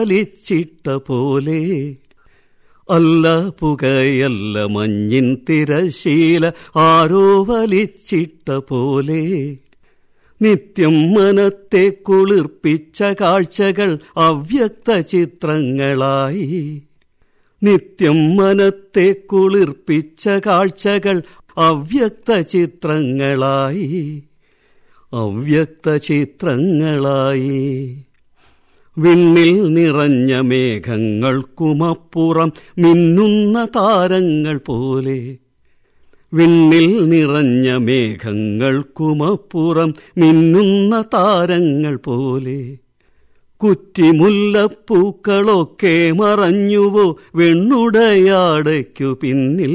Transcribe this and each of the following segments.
വലിച്ചിട്ട പോലെ അല്ല പുകയല്ല മഞ്ഞിൻ തിരശീല ആരോ വലിച്ചിട്ട പോലെ നിത്യം മനത്തെ കുളിർപ്പിച്ച കാഴ്ചകൾ അവ്യക്ത ചിത്രങ്ങളായി നിത്യം മനത്തെ കുളിർപ്പിച്ച കാഴ്ചകൾ അവ്യക്ത ചിത്രങ്ങളായി അവ്യക്ത ചിത്രങ്ങളായി വിണ്ണിൽ നിറഞ്ഞ മേഘങ്ങൾക്കുമപ്പുറം മിന്നുന്ന താരങ്ങൾ പോലെ വിണ്ണിൽ നിറഞ്ഞ മേഘങ്ങൾക്കുമപ്പുറം മിന്നുന്ന താരങ്ങൾ പോലെ കുറ്റിമുല്ലപ്പൂക്കളൊക്കെ മറഞ്ഞുവോ വെണ്ണുടയാടയ്ക്കു പിന്നിൽ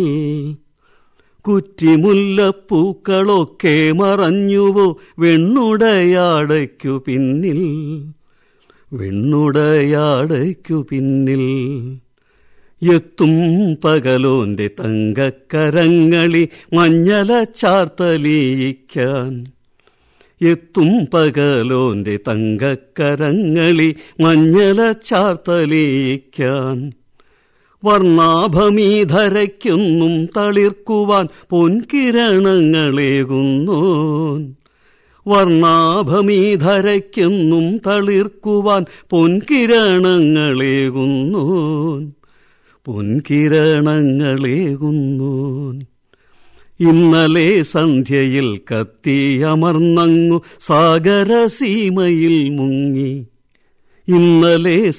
കുറ്റിമുല്ലപ്പൂക്കളൊക്കെ മറഞ്ഞുവോ വെണ്ണുടയാടയ്ക്കു പിന്നിൽ വെണ്ണുടയാടയ്ക്കു പിന്നിൽ എത്തും പകലോന്റെ തങ്കക്കരങ്ങളി മഞ്ഞല ചാർത്തലിയിക്കാൻ എത്തും പകലോന്റെ തങ്കക്കരങ്ങളി മഞ്ഞല ചാർത്തലിയിക്കാൻ വർണ്ണാഭമീധരയ്ക്കൊന്നും തളിർക്കുവാൻ പൊൻകിരണങ്ങളേകുന്നോൻ വർണ്ണാഭമീധരയ്ക്കൊന്നും തളിർക്കുവാൻ പൊൻകിരണങ്ങളേകുന്നോൻ പൊൻകിരണങ്ങളേകുന്നോൻ ഇന്നലെ സന്ധ്യയിൽ കത്തിയമർന്നങ്ങു സാഗരസീമയിൽ മുങ്ങി ഇന്നലെ